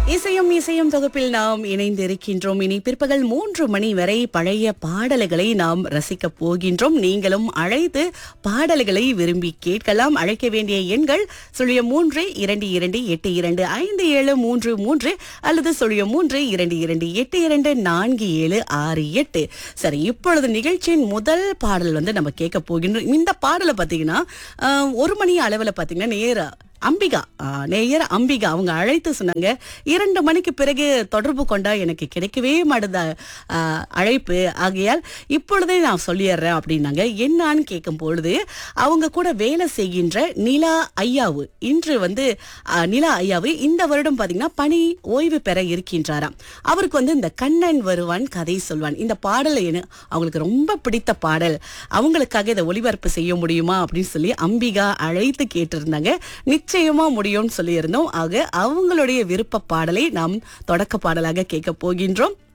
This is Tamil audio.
இசையும் இசையும் தொகுப்பில் நாம் இணைந்திருக்கின்றோம் இனி பிற்பகல் மூன்று மணி வரை பழைய பாடல்களை நாம் ரசிக்க போகின்றோம் நீங்களும் அழைத்து பாடல்களை விரும்பி கேட்கலாம் அழைக்க வேண்டிய எண்கள் சுழிய மூன்று இரண்டு இரண்டு எட்டு இரண்டு ஐந்து ஏழு மூன்று மூன்று அல்லது சுழிய மூன்று இரண்டு இரண்டு எட்டு இரண்டு நான்கு ஏழு ஆறு எட்டு சரி இப்பொழுது நிகழ்ச்சியின் முதல் பாடல் வந்து நம்ம கேட்க போகின்றோம் இந்த பாடலை பார்த்தீங்கன்னா ஆஹ், ஒரு மணி அளவில் பார்த்தீங்கன்னா நேரா அம்பிகா ஆ, நேயர் அம்பிகா அவங்க அழைத்து சொன்னாங்க இரண்டு மணிக்கு பிறகு தொடர்பு கொண்டா எனக்கு கிடைக்கவே மாட்டுத ஆ, அழைப்பு ஆகையால் இப்பொழுதே நான் சொல்லிடுறேன் அப்படின்னாங்க என்னான்னு கேட்கும் பொழுது அவங்க கூட வேலை செய்கின்ற நிலா ஐயாவு இன்று வந்து ஆ, நிலா ஐயாவு இந்த வருடம் பாத்தீங்கன்னா பணி ஓய்வு பெற இருக்கின்றாராம் அவருக்கு வந்து இந்த கண்ணன் வருவான் கதை சொல்வான் இந்த பாடலை என்ன அவங்களுக்கு ரொம்ப பிடித்த பாடல் அவங்களுக்காக இதை ஒளிபரப்பு செய்ய முடியுமா அப்படின்னு சொல்லி அம்பிகா அழைத்து கேட்டிருந்தாங்க நிச்சயமா முடியும்னு சொல்லியிருந்தோம் ஆக அவங்களுடைய விருப்ப பாடலை நாம் தொடக்க பாடலாக கேட்க போகின்றோம்